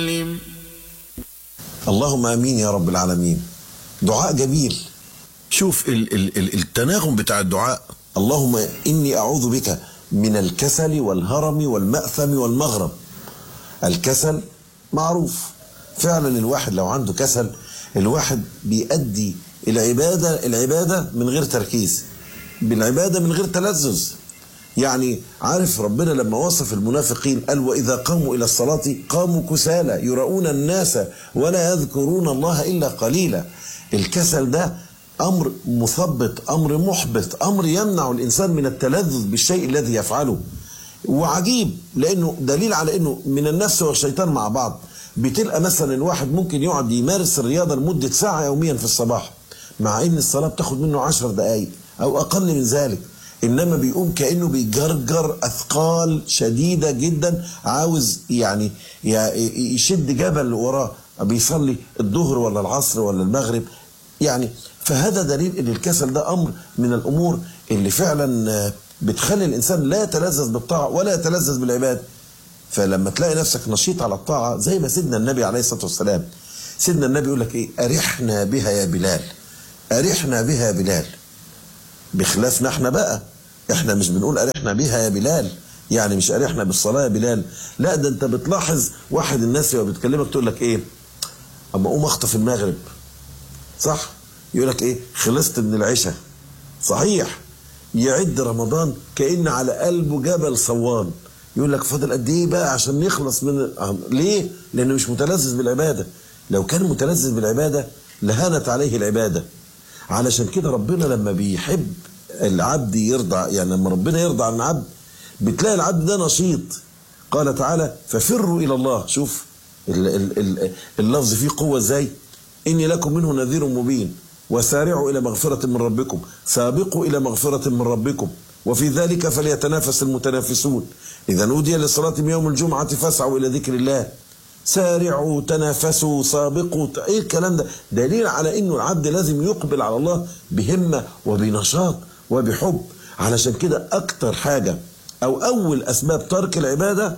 اللهم امين يا رب العالمين دعاء جميل شوف ال ال ال التناغم بتاع الدعاء اللهم اني اعوذ بك من الكسل والهرم والمأثم والمغرم الكسل معروف فعلا الواحد لو عنده كسل الواحد بيأدي العبادة العبادة من غير تركيز بالعبادة من غير تلذذ يعني عارف ربنا لما وصف المنافقين قال وإذا قاموا إلى الصلاة قاموا كسالى يراؤون الناس ولا يذكرون الله إلا قليلا الكسل ده أمر مثبط أمر محبط أمر يمنع الإنسان من التلذذ بالشيء الذي يفعله وعجيب لأنه دليل على أنه من النفس والشيطان مع بعض بتلقى مثلا الواحد ممكن يقعد يمارس الرياضة لمدة ساعة يوميا في الصباح مع ان الصلاة بتاخد منه عشر دقايق او اقل من ذلك انما بيقوم كانه بيجرجر اثقال شديده جدا عاوز يعني يشد جبل وراه بيصلي الظهر ولا العصر ولا المغرب يعني فهذا دليل ان الكسل ده امر من الامور اللي فعلا بتخلي الانسان لا يتلذذ بالطاعه ولا يتلذذ بالعباده فلما تلاقي نفسك نشيط على الطاعه زي ما سيدنا النبي عليه الصلاه والسلام سيدنا النبي يقول لك ايه ارحنا بها يا بلال أرحنا بها يا بلال بخلافنا احنا بقى احنا مش بنقول أرحنا بها يا بلال يعني مش أرحنا بالصلاة يا بلال لا ده انت بتلاحظ واحد الناس لو بتكلمك تقول لك ايه اما اقوم اخطف المغرب صح يقول لك ايه خلصت من العشاء صحيح يعد رمضان كأن على قلبه جبل صوان يقول لك فاضل قد ايه بقى عشان نخلص من ليه لانه مش متلذذ بالعباده لو كان متلذذ بالعباده لهانت عليه العباده علشان كده ربنا لما بيحب العبد يرضى يعني لما ربنا يرضى عن العبد بتلاقي العبد ده نشيط قال تعالى ففروا الى الله شوف اللفظ فيه قوه ازاي اني لكم منه نذير مبين وسارعوا الى مغفره من ربكم سابقوا الى مغفره من ربكم وفي ذلك فليتنافس المتنافسون اذا نودي للصلاه من يوم الجمعه فاسعوا الى ذكر الله سارعوا تنافسوا سابقوا ايه الكلام ده دليل على انه العبد لازم يقبل على الله بهمه وبنشاط وبحب علشان كده اكتر حاجه او اول اسباب ترك العباده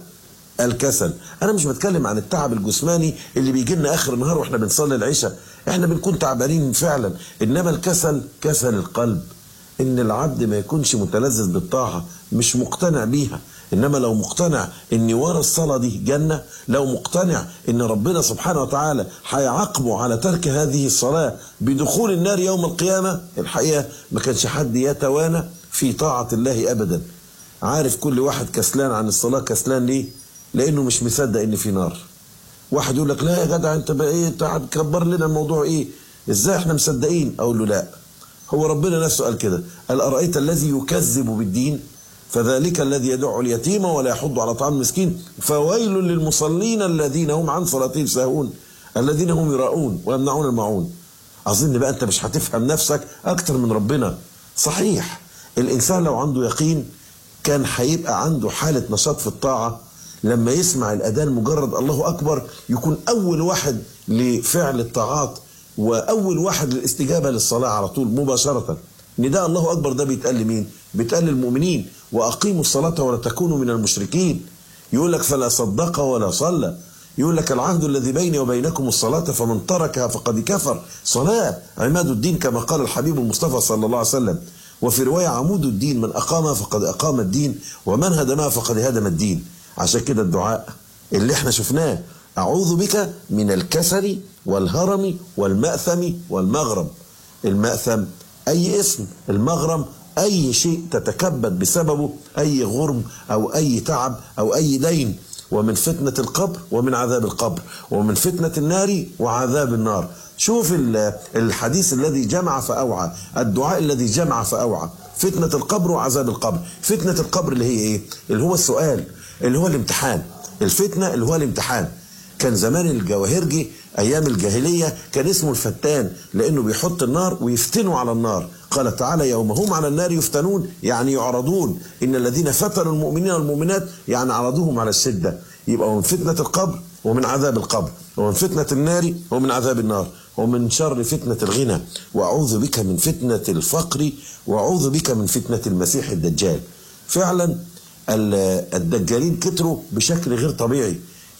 الكسل انا مش بتكلم عن التعب الجسماني اللي بيجي لنا اخر النهار واحنا بنصلي العشاء احنا بنكون تعبانين فعلا انما الكسل كسل القلب ان العبد ما يكونش متلذذ بالطاعه مش مقتنع بيها انما لو مقتنع ان ورا الصلاه دي جنه لو مقتنع ان ربنا سبحانه وتعالى هيعاقبه على ترك هذه الصلاه بدخول النار يوم القيامه الحقيقه ما كانش حد يتوانى في طاعه الله ابدا عارف كل واحد كسلان عن الصلاه كسلان ليه لانه مش مصدق ان في نار واحد يقول لك لا يا جدع انت بقى ايه انت هتكبر لنا الموضوع ايه ازاي احنا مصدقين اقول له لا هو ربنا نفسه قال كده قال ارايت الذي يكذب بالدين فذلك الذي يدع اليتيم ولا يحض على طعام المسكين فويل للمصلين الذين هم عن صلاتهم ساهون الذين هم يراؤون ويمنعون الماعون اظن بقى انت مش هتفهم نفسك اكتر من ربنا صحيح الانسان لو عنده يقين كان هيبقى عنده حاله نشاط في الطاعه لما يسمع الاذان مجرد الله اكبر يكون اول واحد لفعل الطاعات واول واحد للاستجابه للصلاه على طول مباشره نداء الله اكبر ده بيتقال لمين بيتقال للمؤمنين واقيموا الصلاه ولا تكونوا من المشركين يقول لك فلا صدق ولا صلى يقول لك العهد الذي بيني وبينكم الصلاة فمن تركها فقد كفر صلاة عماد الدين كما قال الحبيب المصطفى صلى الله عليه وسلم وفي رواية عمود الدين من أقامها فقد أقام الدين ومن هدمها فقد هدم الدين عشان كده الدعاء اللي احنا شفناه أعوذ بك من الكسل والهرم والمأثم والمغرم المأثم أي اسم المغرم أي شيء تتكبد بسببه أي غرم أو أي تعب أو أي دين ومن فتنة القبر ومن عذاب القبر ومن فتنة النار وعذاب النار شوف الحديث الذي جمع فأوعى الدعاء الذي جمع فأوعى فتنة القبر وعذاب القبر فتنة القبر اللي هي ايه اللي هو السؤال اللي هو الامتحان الفتنة اللي هو الامتحان كان زمان الجواهرجي ايام الجاهليه كان اسمه الفتان لانه بيحط النار ويفتنوا على النار قال تعالى يوم هم على النار يفتنون يعني يعرضون ان الذين فتنوا المؤمنين والمؤمنات يعني عرضوهم على الشده يبقى من فتنه القبر ومن عذاب القبر ومن فتنه النار ومن عذاب النار ومن شر فتنه الغنى واعوذ بك من فتنه الفقر واعوذ بك من فتنه المسيح الدجال فعلا الدجالين كتروا بشكل غير طبيعي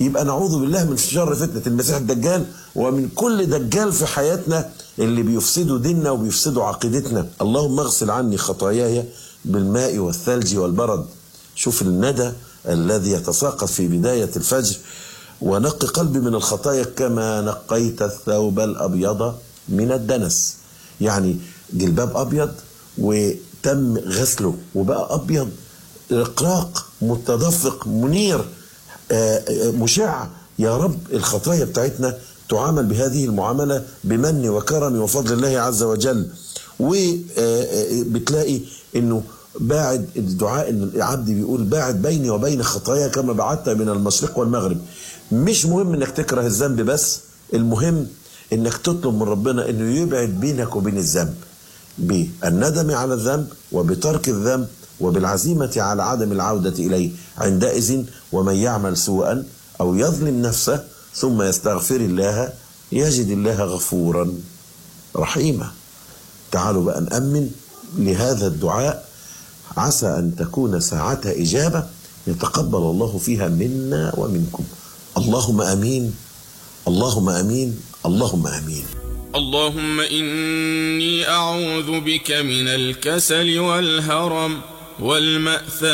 يبقى نعوذ بالله من شر فتنة المسيح الدجال ومن كل دجال في حياتنا اللي بيفسدوا ديننا وبيفسدوا عقيدتنا اللهم اغسل عني خطاياي بالماء والثلج والبرد شوف الندى الذي يتساقط في بداية الفجر ونق قلبي من الخطايا كما نقيت الثوب الأبيض من الدنس يعني جلباب أبيض وتم غسله وبقى أبيض رقراق متدفق منير مشع يا رب الخطايا بتاعتنا تعامل بهذه المعاملة بمن وكرم وفضل الله عز وجل وبتلاقي انه باعد الدعاء ان العبد بيقول باعد بيني وبين خطايا كما بعدت من المشرق والمغرب مش مهم انك تكره الذنب بس المهم انك تطلب من ربنا انه يبعد بينك وبين الذنب بالندم على الذنب وبترك الذنب وبالعزيمة على عدم العودة إليه عندئذ ومن يعمل سوءا أو يظلم نفسه ثم يستغفر الله يجد الله غفورا رحيما تعالوا بقى نأمن لهذا الدعاء عسى أن تكون ساعتها إجابة يتقبل الله فيها منا ومنكم اللهم أمين اللهم أمين اللهم أمين اللهم إني أعوذ بك من الكسل والهرم والمأثم